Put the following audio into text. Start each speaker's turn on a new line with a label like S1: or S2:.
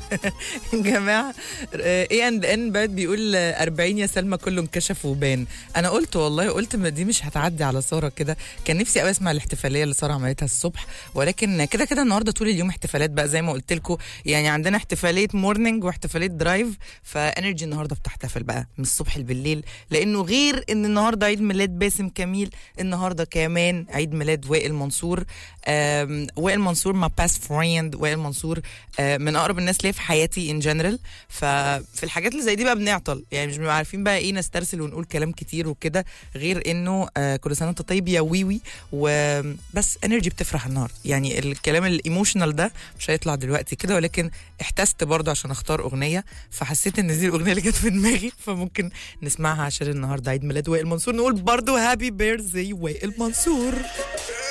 S1: يا جماعه اي اند ان باد بيقول آه، 40 يا سلمى كله انكشف وبان انا قلت والله قلت ما دي مش هتعدي على ساره كده كان نفسي قوي اسمع الاحتفاليه اللي ساره عملتها الصبح ولكن كده كده النهارده طول اليوم احتفالات بقى زي ما قلت لكم يعني عندنا احتفاليه مورنينج واحتفاليه درايف فانرجي النهارده بتحتفل بقى من الصبح بالليل لانه غير ان النهارده عيد ميلاد باسم كميل النهارده كمان عيد ميلاد وائل منصور آم، وائل منصور ما باس فريند وائل منصور آه، من اقرب الناس ليا في حياتي ان جنرال ففي الحاجات اللي زي دي بقى بنعطل يعني مش بنبقى عارفين بقى ايه نسترسل ونقول كلام كتير وكده غير انه آه، كل سنه وانت طيب يا ويوي وبس انرجي بتفرح النهارده يعني الكلام الايموشنال ده مش هيطلع دلوقتي كده ولكن احتست برضه عشان اختار اغنيه فحسيت ان دي الاغنيه اللي جت في دماغي فممكن نسمعها عشان النهارده عيد ميلاد وائل منصور نقول برضه هابي بيرثدي وائل منصور